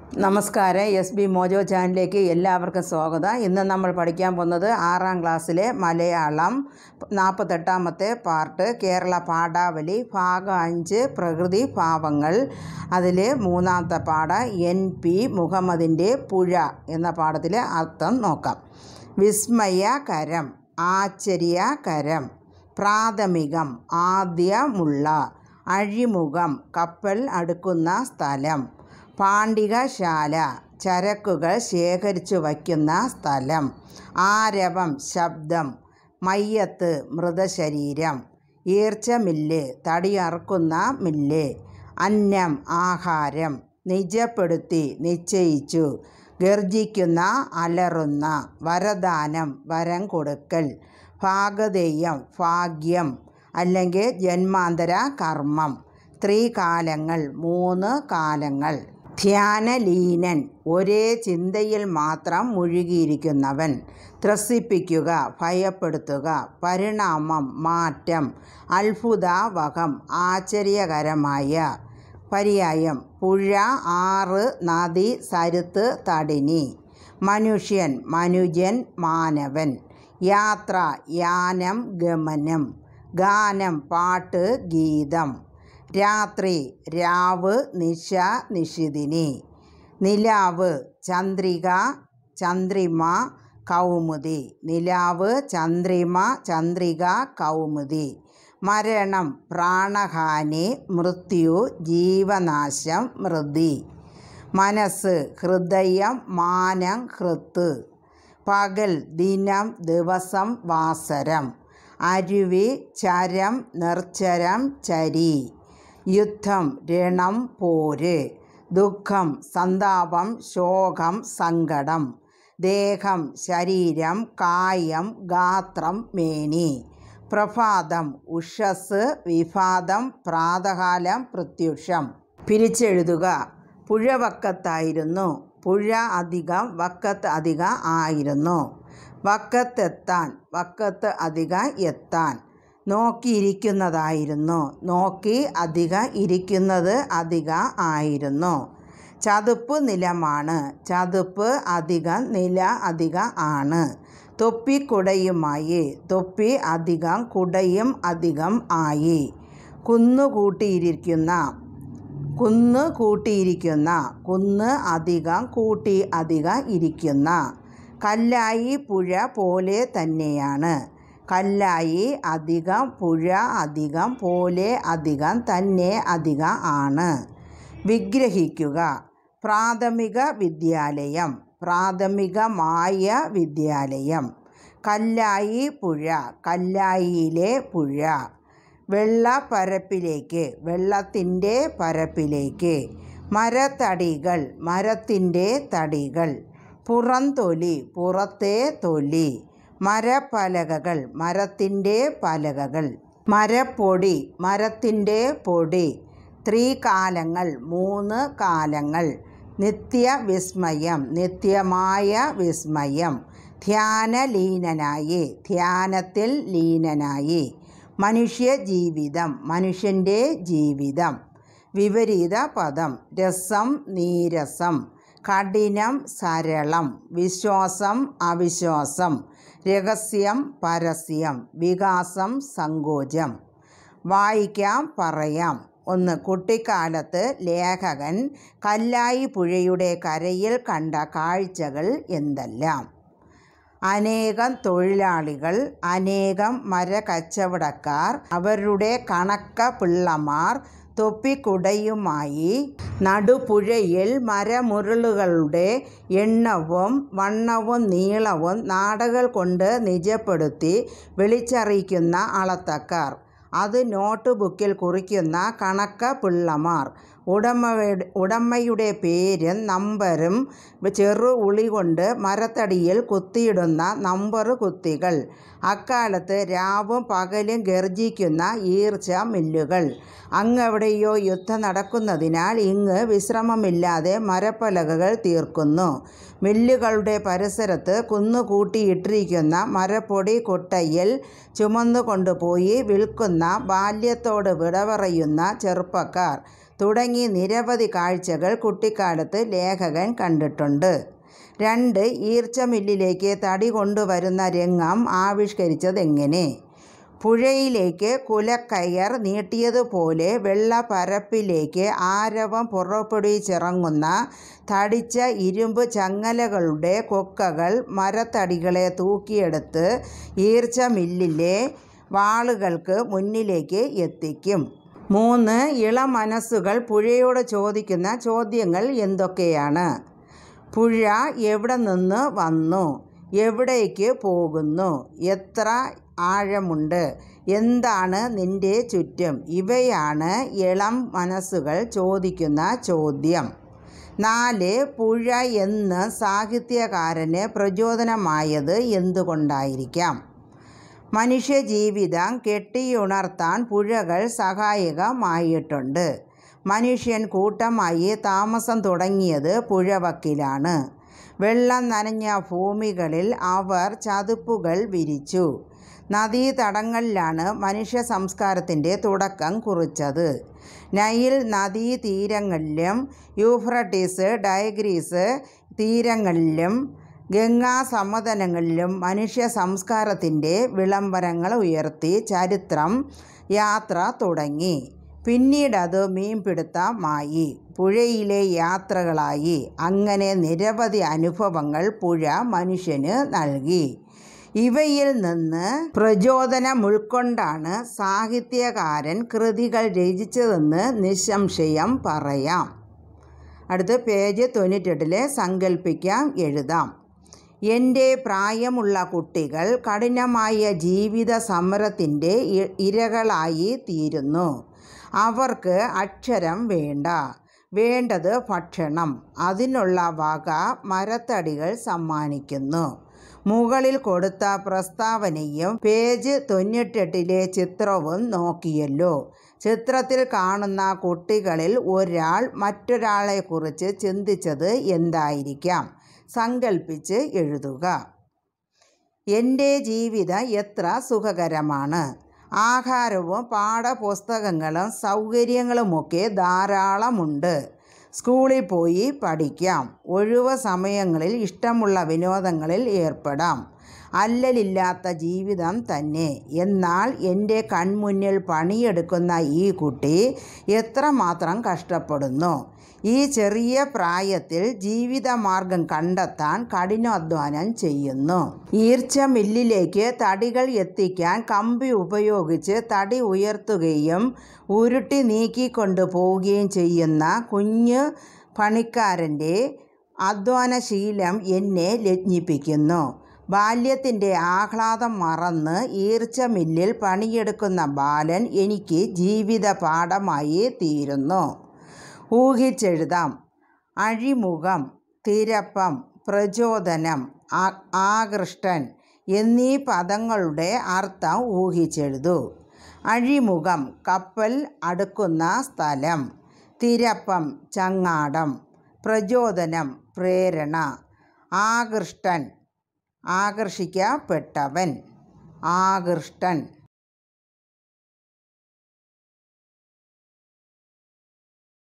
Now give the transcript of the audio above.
നമസ്കാരം S B mojo ചാനലിലേക്ക് എല്ലാവർക്കും സ്വാഗതം ഇന്ന് നമ്മൾ പഠിക്കാൻ പോകുന്നത് ആറാം ക്ലാസ്സിലെ മലയാളം നാൽപ്പത്തെട്ടാമത്തെ പാർട്ട് കേരള പാഠാവലി ഭാഗം അഞ്ച് പ്രകൃതി ഭാവങ്ങൾ അതിൽ മൂന്നാമത്തെ പാഠം എൻ പി മുഹമ്മദിൻ്റെ പുഴ എന്ന പാഠത്തിലെ അർത്ഥം നോക്കാം വിസ്മയകരം ആശ്ചര്യകരം പ്രാഥമികം ആദ്യമുള്ള അഴിമുഖം കപ്പൽ അടുക്കുന്ന സ്ഥലം പാണ്ഡികശാല ചരക്കുകൾ ശേഖരിച്ചു വയ്ക്കുന്ന സ്ഥലം ആരവം ശബ്ദം മയ്യത്ത് മൃതശരീരം ഈർച്ചമില്ല് തടിയറുക്കുന്ന മില്ല് അന്നം ആഹാരം നിജപ്പെടുത്തി നിശ്ചയിച്ചു ഗർജിക്കുന്ന അലറുന്ന വരദാനം വരം കൊടുക്കൽ ഭാഗധേയം ഭാഗ്യം അല്ലെങ്കിൽ ജന്മാന്തര കർമ്മം ത്രികാലങ്ങൾ മൂന്ന് കാലങ്ങൾ ധ്യാനലീനൻ ഒരേ ചിന്തയിൽ മാത്രം മുഴുകിയിരിക്കുന്നവൻ ത്രസിപ്പിക്കുക ഭയപ്പെടുത്തുക പരിണാമം മാറ്റം അത്ഭുതാവഹം ആശ്ചര്യകരമായ പര്യായം പുഴ ആറ് നദി സരുത്ത് തടിനി മനുഷ്യൻ മനുജൻ മാനവൻ യാത്ര യാനം ഗമനം ഗാനം പാട്ട് ഗീതം രാത്രി രാവ് നിശ നിഷിദിനി നിലാവ് ചന്ദ്രിക ചന്ദ്രിമ കൗമുദി നിലാവ് ചന്ദ്രിമ ചന്ദ്രിക കൗമുദി മരണം പ്രാണഹാനി മൃത്യു ജീവനാശം മൃതി മനസ്സ് ഹൃദയം മാനം ഹൃത്ത് പകൽ ദിനം ദിവസം വാസരം അരുവി ചരം നിർച്ചരം ചരി യുദ്ധം രണം പോര് ദുഃഖം സന്താപം ശോകം സങ്കടം ദേഹം ശരീരം കായം ഗാത്രം മേനി പ്രഭാതം ഉഷസ് വിഭാതം പ്രാതകാലം പ്രത്യുഷം പിരിച്ചെഴുതുക പുഴ വക്കത്തായിരുന്നു പുഴ അധികം വക്കത്ത് അധികം ആയിരുന്നു വക്കത്തെത്താൻ വക്കത്ത് അധികം എത്താൻ നോക്കിയിരിക്കുന്നതായിരുന്നു നോക്കി അധികം ഇരിക്കുന്നത് അധികം ആയിരുന്നു ചതുപ്പ് നിലമാണ് ചതുപ്പ് അധികം നില അധികം ആണ് തൊപ്പി കുടയുമായി തൊപ്പി അധികം കുടയും അധികം ആയി കുന്നുകൂട്ടിയിരിക്കുന്ന കുന്ന് കൂട്ടിയിരിക്കുന്ന കുന്ന് അധികം കൂട്ടി അധികം ഇരിക്കുന്ന കല്ലായി പുഴ പോലെ തന്നെയാണ് കല്ലായി അധികം പുഴ അധികം പോലെ അധികം തന്നെ അധികം ആണ് വിഗ്രഹിക്കുക പ്രാഥമിക വിദ്യാലയം പ്രാഥമികമായ വിദ്യാലയം കല്ലായി പുഴ കല്ലായിയിലെ പുഴ വെള്ളപ്പരപ്പിലേക്ക് വെള്ളത്തിൻ്റെ പരപ്പിലേക്ക് മരത്തടികൾ മരത്തിൻ്റെ തടികൾ പുറംതൊലി പുറത്തെ തൊലി മരപ്പലകകൾ മരത്തിൻ്റെ പലകകൾ മരപ്പൊടി മരത്തിൻ്റെ പൊടി ത്രികാലങ്ങൾ മൂന്ന് കാലങ്ങൾ നിത്യവിസ്മയം നിത്യമായ വിസ്മയം ധ്യാനലീനനായി ധ്യാനത്തിൽ ലീനനായി മനുഷ്യ ജീവിതം മനുഷ്യൻ്റെ ജീവിതം വിപരീത പദം രസം നീരസം കഠിനം സരളം വിശ്വാസം അവിശ്വാസം രഹസ്യം പരസ്യം വികാസം സങ്കോചം വായിക്കാം പറയാം ഒന്ന് കുട്ടിക്കാലത്ത് ലേഖകൻ കല്ലായി പുഴയുടെ കരയിൽ കണ്ട കാഴ്ചകൾ എന്തെല്ലാം അനേകം തൊഴിലാളികൾ അനേകം മരക്കച്ചവടക്കാർ അവരുടെ കണക്ക പിള്ളമാർ തൊപ്പിക്കുടയുമായി നടുപുഴയിൽ മരമുരുളുകളുടെ എണ്ണവും വണ്ണവും നീളവും നാടകൾ കൊണ്ട് നിജപ്പെടുത്തി വിളിച്ചറിയിക്കുന്ന അളത്തക്കാർ അത് നോട്ട് ബുക്കിൽ കുറിക്കുന്ന കണക്ക പിള്ളമാർ ഉടമയുടെ ഉടമയുടെ പേരും നമ്പരും ചെറു ഉളി കൊണ്ട് മരത്തടിയിൽ കുത്തിയിടുന്ന നമ്പർ കുത്തികൾ അക്കാലത്ത് രാവും പകലും ഗർജിക്കുന്ന ഈർച്ച മില്ലുകൾ അങ്ങെവിടെയോ യുദ്ധം നടക്കുന്നതിനാൽ ഇങ്ങ് വിശ്രമമില്ലാതെ മരപ്പലകകൾ തീർക്കുന്നു മില്ലുകളുടെ പരിസരത്ത് കുന്നുകൂട്ടിയിട്ടിരിക്കുന്ന മരപ്പൊടി കൊട്ടയിൽ ചുമന്നു കൊണ്ടുപോയി വിൽക്കുന്ന ബാല്യത്തോട് വിട പറയുന്ന ചെറുപ്പക്കാർ തുടങ്ങി നിരവധി കാഴ്ചകൾ കുട്ടിക്കാലത്ത് ലേഖകൻ കണ്ടിട്ടുണ്ട് രണ്ട് ഈർച്ചമില്ലിലേക്ക് തടി കൊണ്ടുവരുന്ന രംഗം ആവിഷ്കരിച്ചതെങ്ങനെ പുഴയിലേക്ക് കുലക്കയർ നീട്ടിയതുപോലെ വെള്ളപ്പരപ്പിലേക്ക് ആരവം പുറപ്പെടുവിച്ചിറങ്ങുന്ന തടിച്ച ഇരുമ്പ് ചങ്ങലകളുടെ കൊക്കകൾ മരത്തടികളെ തൂക്കിയെടുത്ത് ഈർച്ചമില്ലിലെ വാളുകൾക്ക് മുന്നിലേക്ക് എത്തിക്കും മൂന്ന് ഇളം മനസ്സുകൾ പുഴയോട് ചോദിക്കുന്ന ചോദ്യങ്ങൾ എന്തൊക്കെയാണ് പുഴ എവിടെ നിന്ന് വന്നു എവിടേക്ക് പോകുന്നു എത്ര ആഴമുണ്ട് എന്താണ് നിന്റെ ചുറ്റും ഇവയാണ് ഇളം മനസ്സുകൾ ചോദിക്കുന്ന ചോദ്യം നാല് പുഴ എന്ന് സാഹിത്യകാരന് പ്രചോദനമായത് എന്തുകൊണ്ടായിരിക്കാം മനുഷ്യജീവിതം കെട്ടിയുണർത്താൻ പുഴകൾ സഹായകമായിട്ടുണ്ട് മനുഷ്യൻ കൂട്ടമായി താമസം തുടങ്ങിയത് പുഴവക്കിലാണ് വെള്ളം നനഞ്ഞ ഭൂമികളിൽ അവർ ചതുപ്പുകൾ വിരിച്ചു നദീതടങ്ങളിലാണ് മനുഷ്യ സംസ്കാരത്തിൻ്റെ തുടക്കം കുറിച്ചത് നൈൽ നദീതീരങ്ങളിലും യൂഫ്രട്ടീസ് ഡയഗ്രീസ് തീരങ്ങളിലും ഗംഗാ സമതലങ്ങളിലും മനുഷ്യ സംസ്കാരത്തിൻ്റെ വിളംബരങ്ങൾ ഉയർത്തി ചരിത്രം യാത്ര തുടങ്ങി പിന്നീടത് മീൻപിടുത്തമായി പുഴയിലെ യാത്രകളായി അങ്ങനെ നിരവധി അനുഭവങ്ങൾ പുഴ മനുഷ്യന് നൽകി ഇവയിൽ നിന്ന് പ്രചോദനം ഉൾക്കൊണ്ടാണ് സാഹിത്യകാരൻ കൃതികൾ രചിച്ചതെന്ന് നിസ്സംശയം പറയാം അടുത്ത് പേജ് തൊണ്ണൂറ്റെട്ടിലെ സങ്കല്പിക്കാം എഴുതാം എൻ്റെ പ്രായമുള്ള കുട്ടികൾ കഠിനമായ ജീവിത സമരത്തിൻ്റെ ഇ- ഇരകളായി തീരുന്നു അവർക്ക് അക്ഷരം വേണ്ട വേണ്ടത് ഭക്ഷണം അതിനുള്ള വക മരത്തടികൾ സമ്മാനിക്കുന്നു മുകളിൽ കൊടുത്ത പ്രസ്താവനയും പേജ് തൊണ്ണൂറ്റെട്ടിലെ ചിത്രവും നോക്കിയല്ലോ ചിത്രത്തിൽ കാണുന്ന കുട്ടികളിൽ ഒരാൾ മറ്റൊരാളെക്കുറിച്ച് ചിന്തിച്ചത് എന്തായിരിക്കാം സങ്കൽപ്പിച്ച് എഴുതുക എൻ്റെ ജീവിതം എത്ര സുഖകരമാണ് ആഹാരവും പാഠപുസ്തകങ്ങളും സൗകര്യങ്ങളുമൊക്കെ ധാരാളമുണ്ട് സ്കൂളിൽ പോയി പഠിക്കാം ഒഴിവ് സമയങ്ങളിൽ ഇഷ്ടമുള്ള വിനോദങ്ങളിൽ ഏർപ്പെടാം അല്ലലില്ലാത്ത ജീവിതം തന്നെ എന്നാൽ എൻ്റെ കൺമുന്നിൽ പണിയെടുക്കുന്ന ഈ കുട്ടി എത്രമാത്രം കഷ്ടപ്പെടുന്നു ഈ ചെറിയ പ്രായത്തിൽ ജീവിതമാർഗം കണ്ടെത്താൻ കഠിനാധ്വാനം ചെയ്യുന്നു ഈർച്ച മില്ലിലേക്ക് തടികൾ എത്തിക്കാൻ കമ്പി ഉപയോഗിച്ച് തടി ഉയർത്തുകയും ഉരുട്ടി നീക്കിക്കൊണ്ടു പോവുകയും ചെയ്യുന്ന കുഞ്ഞു പണിക്കാരൻ്റെ അധ്വാനശീലം എന്നെ ലജ്ഞിപ്പിക്കുന്നു ബാല്യത്തിൻ്റെ ആഹ്ലാദം മറന്ന് ഈർച്ച മില്ലിൽ പണിയെടുക്കുന്ന ബാലൻ എനിക്ക് ജീവിത പാഠമായി തീരുന്നു ഊഹിച്ചെഴുതാം അഴിമുഖം തിരപ്പം പ്രചോദനം ആ- ആകൃഷ്ടൻ എന്നീ പദങ്ങളുടെ അർത്ഥം ഊഹിച്ചെഴുതൂ അഴിമുഖം കപ്പൽ അടുക്കുന്ന സ്ഥലം തിരപ്പം ചങ്ങാടം പ്രചോദനം പ്രേരണ ആകൃഷ്ടൻ ആകർഷിക്കപ്പെട്ടവൻ ആകൃഷ്ടൻ